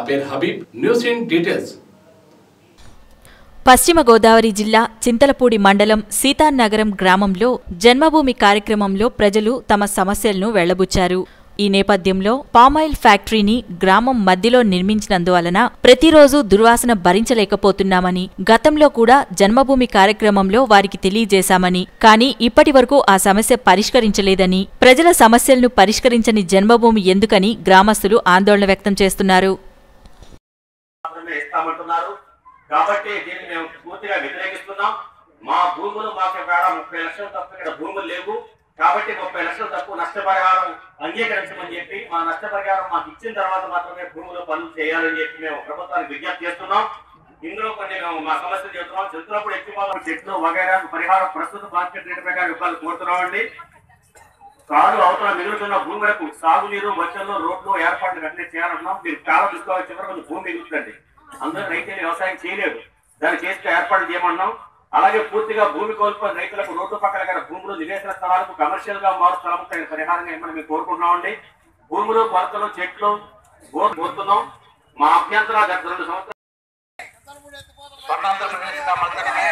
పేరు Habib news in details పశ్చిమ గోదావరి జిల్లా చింతలపూడి మండలం సీతానగరం గ్రామంలో జన్మభూమి కార్యక్రమంలో ప్రజలు తమ సమస్యలను వెళ్లబుచ్చారు ఈ నేపథ్యంలో పామాయిల్ ఫ్యాక్టరీని గ్రామం మధ్యలో నిర్మించినందువలన ప్రతిరోజు దుర్వాసన భరించలేకపోతున్నామని గతంలో కూడా జన్మభూమి కార్యక్రమంలో వారికి తెలియజేశామని కానీ ఇప్పటి వరకు ఆ సమస్య పరిష్కరించలేదని ప్రజల సమస్యలను పరిష్కరించని జన్మభూమి ఎందుకని గ్రామస్తులు ఆందోళన వ్యక్తం చేస్తున్నారు మాత్రమే ఇస్తామంటున్నారు కాబట్టి దీన్ని మేము పూర్తిగా వ్యతిరేకిస్తున్నాం మా భూములు మాకు ఇక్కడ ముప్పై లక్షలు తప్ప ఇక్కడ భూములు లేవు కాబట్టి ముప్పై లక్షలు తక్కువ నష్టపరిహారం అంగీకరించమని చెప్పి మా నష్టపరిహారం మాకు ఇచ్చిన తర్వాత మాత్రమే భూములు పనులు చేయాలని చెప్పి మేము ప్రభుత్వానికి విజ్ఞప్తి చేస్తున్నాం ఇందులో కొన్ని మేము మా సమస్యలు చెప్తున్నాం చెప్తున్నప్పుడు ఎక్కువ చెట్లు వగైరా పరిహారం ప్రస్తుత మార్కెట్ రేటు ప్రకారం ఇవ్వాలి కోరుతున్నామండి కాదు అవతల మిగులుతున్న భూములకు సాగునీరు మధ్యలో రోడ్లు ఏర్పాట్లు వెంటనే చేయాలన్నాం మీరు చాలా చూసుకోవాలి చివరి కొంచెం భూమి మిగులుతుంది అందరూ రైతులు వ్యవసాయం చేయలేరు దాన్ని చేస్తే ఏర్పాటు చేయమన్నాం అలాగే పూర్తిగా భూమి కోల్పోయిన రైతులకు రోడ్డు పక్కన గల భూములు నివేశన స్థలాలకు కమర్షియల్ గా మారు స్థలము తగిన పరిహారంగా ఇవ్వమని మేము కోరుకుంటున్నామండి భూములు కొరతలు చెట్లు బోర్ కోరుతున్నాం మా అభ్యంతరాలు గత రెండు సంవత్సరాలు స్వర్ణాంధ్ర ప్రదేశంగా మలచడమే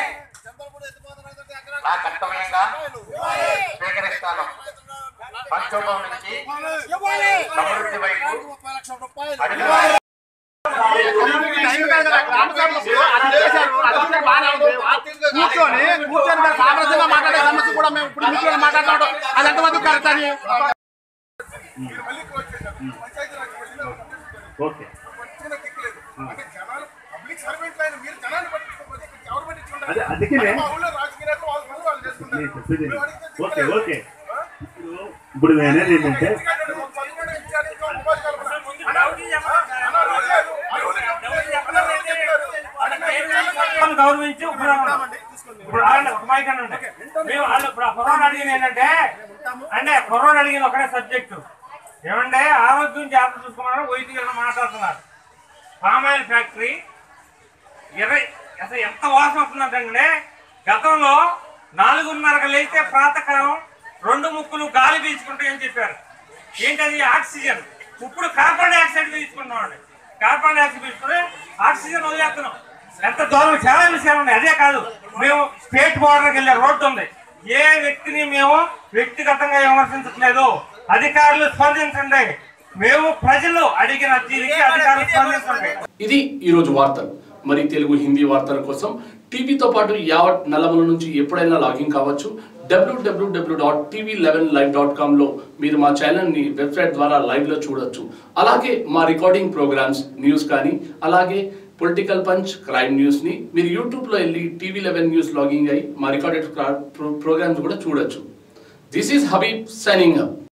నా కర్తవ్యంగా స్వీకరిస్తాను పంచోభం నుంచి సమృద్ధి వైపు అడుగు కూర్చొని కూర్చొని మరి సామరస్యంగా మాట్లాడే సమస్య కూడా మేము ఇప్పుడు మీతో మాట్లాడుతున్నాం అది ఎంతమంది కరెక్ట్ అని ఓకే అదే అందుకనే ఓకే ఓకే ఇప్పుడు నేను అనేది ఏంటంటే మనం గౌరవించి ఇప్పుడు ఇప్పుడు వాళ్ళని ఒక మైక్ అనండి. మేము వాళ్ళు ఇప్పుడు ఆ కుర్రోడు అడిగింది ఏంటంటే అంటే కుర్రోడు అడిగింది ఒకటే సబ్జెక్టు ఏమంటే ఆరోగ్యం జాగ్రత్త చూసుకోమన్నారు వైద్యులు మాట్లాడుతున్నారు పామాయిల్ ఫ్యాక్టరీ ఇరవై అసలు ఎంత వాసన వస్తుందంటే గతంలో నాలుగున్నరకు లేస్తే ప్రాతకాలం రెండు ముక్కులు గాలి పీల్చుకుంటాయని చెప్పారు ఏంటది ఆక్సిజన్ ఇప్పుడు కార్బన్ డైఆక్సైడ్ పీల్చుకుంటున్నాం కార్బన్ డైఆక్సైడ్ పీల్చుకుని ఆక్సిజన్ వదిలేస్తున్నాం ఎంత దూరం చాలా విషయాలు ఉన్నాయి అదే కాదు మేము స్టేట్ బోర్డర్కి వెళ్ళే రోడ్డు ఉంది ఏ వ్యక్తిని మేము వ్యక్తిగతంగా విమర్శించట్లేదు అధికారులు స్పందించండి మేము ప్రజలు అడిగిన దీనికి అధికారులు స్పందించండి ఇది ఈరోజు వార్తలు మరి తెలుగు హిందీ వార్తల కోసం టీవీతో పాటు యావత్ నల్లమల నుంచి ఎప్పుడైనా లాగిన్ కావచ్చు W W W dot TV eleven live dot కామ్లో మీరు మా ఛానల్ని వెబ్సైట్ ద్వారా లైవ్లో చూడొచ్చు అలాగే మా రికార్డింగ్ ప్రోగ్రామ్స్ న్యూస్ కానీ అలాగే పొలిటికల్ పంచ్ క్రైమ్ న్యూస్ని మీరు యూట్యూబ్లో వెళ్ళి టీవీ లెవెన్ న్యూస్ లాగింగ్ అయ్యి మా రికార్డెడ్ ప్రోగ్రామ్స్ కూడా చూడొచ్చు this is Habib signing up